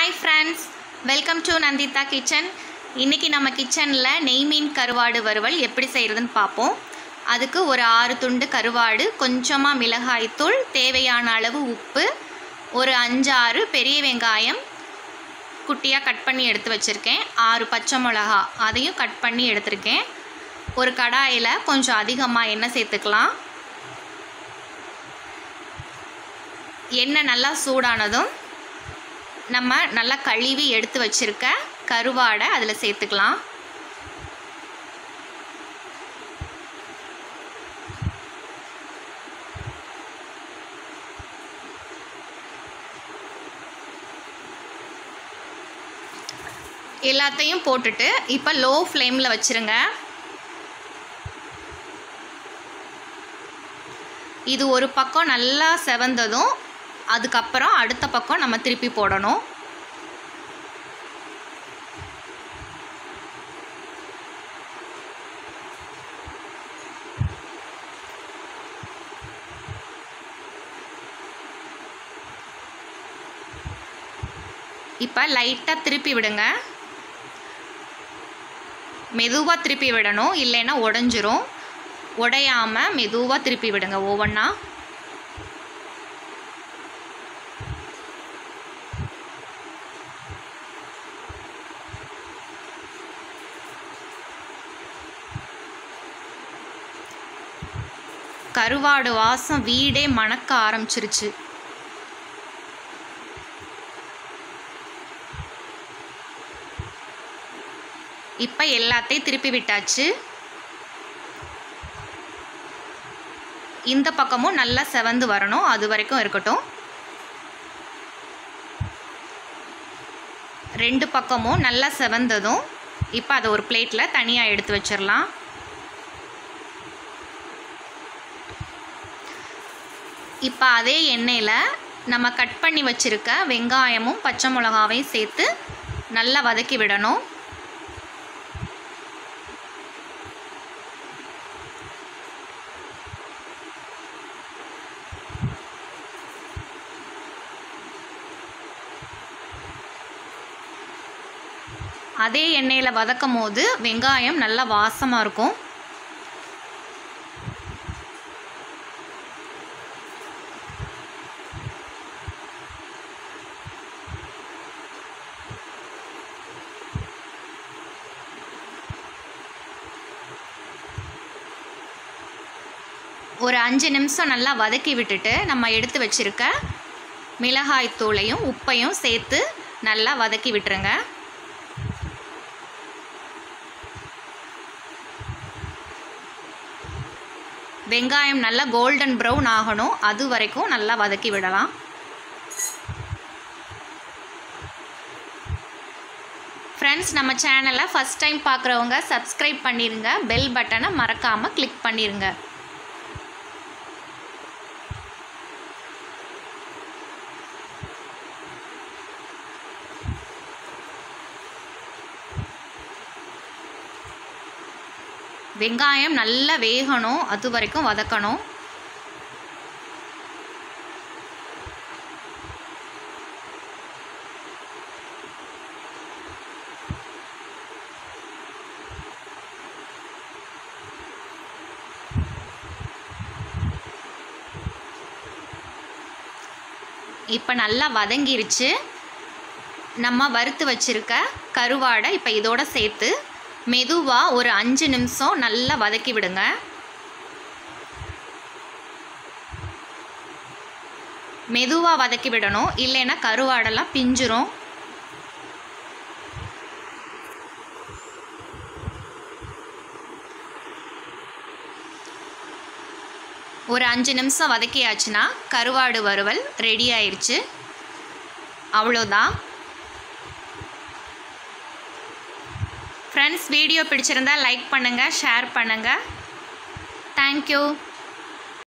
hi friends welcome to Nandhitha kitchen இன்றைக்கி நம்ம கிச்சனில் நெய் மீன் கருவாடு வறுவல் எப்படி செய்கிறதுன்னு பார்ப்போம் அதுக்கு ஒரு ஆறு துண்டு கருவாடு கொஞ்சமாக மிளகாய்த்தூள் தேவையான அளவு உப்பு ஒரு அஞ்சாறு பெரிய வெங்காயம் குட்டியாக கட் பண்ணி எடுத்து வச்சுருக்கேன் ஆறு பச்சை மிளகா அதையும் கட் பண்ணி எடுத்திருக்கேன் ஒரு கடாயில் கொஞ்சம் அதிகமாக எண்ணெய் சேர்த்துக்கலாம் எண்ணெய் நல்லா சூடானதும் நம்ம நல்லா கழுவி எடுத்து வச்சுருக்க கருவாடை அதில் சேர்த்துக்கலாம் எல்லாத்தையும் போட்டுட்டு இப்போ லோ ஃப்ளேமில் வச்சுருங்க இது ஒரு பக்கம் நல்லா செவந்ததும் அதுக்கப்புறம் அடுத்த பக்கம் நம்ம திருப்பி போடணும் இப்போ லைட்டாக திருப்பி விடுங்க மெதுவாக திருப்பி விடணும் இல்லைன்னா உடஞ்சிரும் உடையாமல் மெதுவாக திருப்பி விடுங்க ஒவ்வொன்றா கருவாடு வாசம் வீடே மணக்க ஆரம்பிச்சிருச்சு இப்போ எல்லாத்தையும் திருப்பி விட்டாச்சு இந்த பக்கமும் நல்லா செவந்து வரணும் அது வரைக்கும் இருக்கட்டும் ரெண்டு பக்கமும் நல்லா செவந்ததும் இப்போ அதை ஒரு பிளேட்டில் தனியாக எடுத்து வச்சிடலாம் இப்போ அதே எண்ணெயில் நம்ம கட் பண்ணி வச்சுருக்க வெங்காயமும் பச்சை மிளகாவையும் சேர்த்து நல்லா வதக்கி விடணும் அதே எண்ணெயில் வதக்கும் போது வெங்காயம் நல்லா வாசமாக இருக்கும் ஒரு அஞ்சு நிமிஷம் நல்லா வதக்கி விட்டுட்டு நம்ம எடுத்து வச்சுருக்க மிளகாய் தூளையும் உப்பையும் சேர்த்து நல்லா வதக்கி விட்டுருங்க வெங்காயம் நல்லா கோல்டன் ப்ரௌன் ஆகணும் அது வரைக்கும் நல்லா வதக்கி விடலாம் ஃப்ரெண்ட்ஸ் நம்ம சேனலை ஃபஸ்ட் டைம் பார்க்குறவங்க சப்ஸ்கிரைப் பண்ணிடுங்க பெல் பட்டனை மறக்காமல் கிளிக் பண்ணிடுங்க வெங்காயம் நல்லா வேகணும் அது வரைக்கும் வதக்கணும் இப்போ நல்லா வதங்கிருச்சு நம்ம வறுத்து வச்சுருக்க கருவாடை இப்போ இதோட சேர்த்து மெதுவாக ஒரு அஞ்சு நிமிஷம் நல்லா வதக்கி விடுங்க மெதுவாக வதக்கி விடணும் இல்லைன்னா கருவாடெல்லாம் பிஞ்சிரும் ஒரு அஞ்சு நிமிஷம் வதக்கியாச்சுன்னா கருவாடு வறுவல் ரெடி ஆயிடுச்சு அவ்வளோதான் ஃப்ரெண்ட்ஸ் வீடியோ பிடிச்சிருந்தா லைக் பண்ணுங்கள் ஷேர் பண்ணுங்கள் தேங்க்யூ